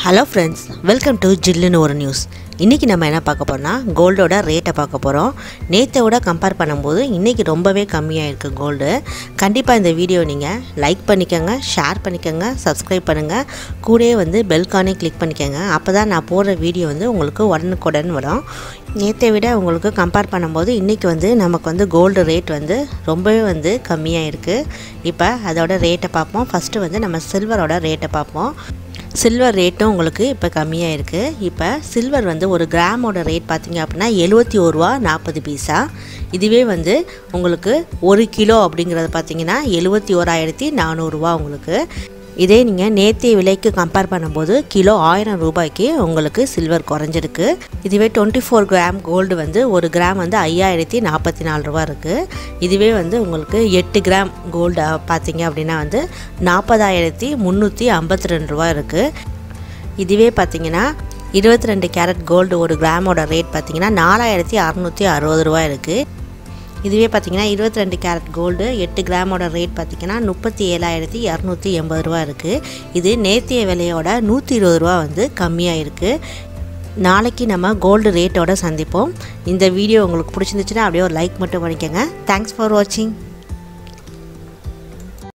hello friends welcome to ஜில்லுன்னு ஒரு news இன்றைக்கி நம்ம என்ன பார்க்க போறோம்னா கோல்டோட ரேட்டை பார்க்க போகிறோம் நேற்றோட கம்பேர் பண்ணும்போது இன்றைக்கி ரொம்பவே கம்மியாக இருக்குது கோல்டு கண்டிப்பாக இந்த வீடியோ நீங்கள் லைக் பண்ணிக்கோங்க ஷேர் பண்ணிக்கோங்க சப்ஸ்கிரைப் பண்ணுங்கள் கூடயே வந்து பெல்கானே கிளிக் பண்ணிக்கோங்க அப்போ தான் நான் போடுற வீடியோ வந்து உங்களுக்கு உடனுக்குடன் வரும் நேற்றை விட உங்களுக்கு கம்பேர் பண்ணும்போது இன்றைக்கி வந்து நமக்கு வந்து கோல்டு ரேட் வந்து ரொம்பவே வந்து கம்மியாக இருக்குது இப்போ அதோட ரேட்டை பார்ப்போம் ஃபஸ்ட்டு வந்து நம்ம சில்வரோட ரேட்டை பார்ப்போம் சில்வர் ரேட்டும் உங்களுக்கு இப்போ கம்மியாக இருக்குது இப்போ சில்வர் வந்து ஒரு கிராமோட ரேட் பார்த்தீங்க அப்படின்னா எழுபத்தி ஒரு ரூபா நாற்பது பைசா இதுவே வந்து உங்களுக்கு ஒரு கிலோ அப்படிங்கிறது பார்த்தீங்கன்னா எழுபத்தி ஓராயிரத்தி நானூறுரூவா உங்களுக்கு இதே நீங்கள் நேத்திய விலைக்கு கம்பேர் பண்ணும்போது கிலோ ஆயிரம் ரூபாய்க்கு உங்களுக்கு சில்வர் குறைஞ்சிருக்கு இதுவே டுவெண்ட்டி ஃபோர் கிராம் கோல்டு வந்து ஒரு கிராம் வந்து ஐயாயிரத்தி நாற்பத்தி நாலு ரூபா இருக்குது இதுவே வந்து உங்களுக்கு எட்டு கிராம் கோல்டு பார்த்தீங்க அப்படின்னா வந்து நாற்பதாயிரத்தி முந்நூற்றி ஐம்பத்தி ரெண்டு ரூபா இருக்குது இதுவே பார்த்தீங்கன்னா இருபத்தி ரெண்டு கேரட் கோல்டு ஒரு கிராமோட ரேட் பார்த்தீங்கன்னா நாலாயிரத்தி அறநூற்றி அறுபது ரூபா இருக்குது இதுவே பார்த்தீங்கன்னா இருபத்தி ரெண்டு கேரட் கோல்டு எட்டு கிராமோட ரேட் பார்த்தீங்கன்னா முப்பத்தி ஏழாயிரத்தி இரநூத்தி எண்பது ரூபா இருக்குது இது நேத்திய விலையோட நூற்றி இருபது ரூபா வந்து கம்மியாக இருக்குது நாளைக்கு நம்ம கோல்டு ரேட்டோட சந்திப்போம் இந்த வீடியோ உங்களுக்கு பிடிச்சிருந்துச்சுன்னா அப்படியே ஒரு லைக் மட்டும் பண்ணிக்கோங்க தேங்க்ஸ் ஃபார் வாட்சிங்